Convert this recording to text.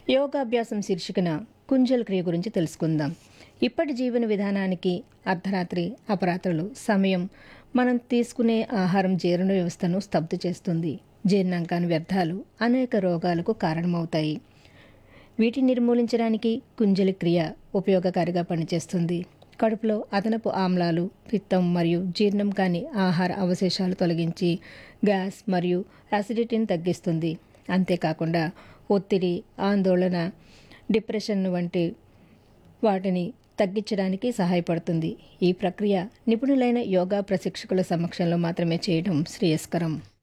యోగాభ్యాసం శీర్షికన కుంజల్ క్రియ గురించి తెలుసుకుందాం ఇప్పటి జీవన విధానానికి అర్ధరాత్రి అపరాత్రులు సమయం మనం తీసుకునే ఆహారం జీర్ణ వ్యవస్థను స్తబ్దు చేస్తుంది జీర్ణాంకాన్ని వ్యర్థాలు అనేక రోగాలకు కారణమవుతాయి వీటిని నిర్మూలించడానికి కుంజలి క్రియ ఉపయోగకారిగా పనిచేస్తుంది కడుపులో అదనపు ఆమ్లాలు పిత్తం మరియు జీర్ణం కాని ఆహార అవశేషాలు తొలగించి గ్యాస్ మరియు యాసిడిటీని తగ్గిస్తుంది అంతేకాకుండా ఒత్తిడి ఆందోళన డిప్రెషన్ వంటి వాటిని తగ్గించడానికి సహాయపడుతుంది ఈ ప్రక్రియ నిపుణులైన యోగా ప్రశిక్షకుల సమక్షంలో మాత్రమే చేయడం శ్రేయస్కరం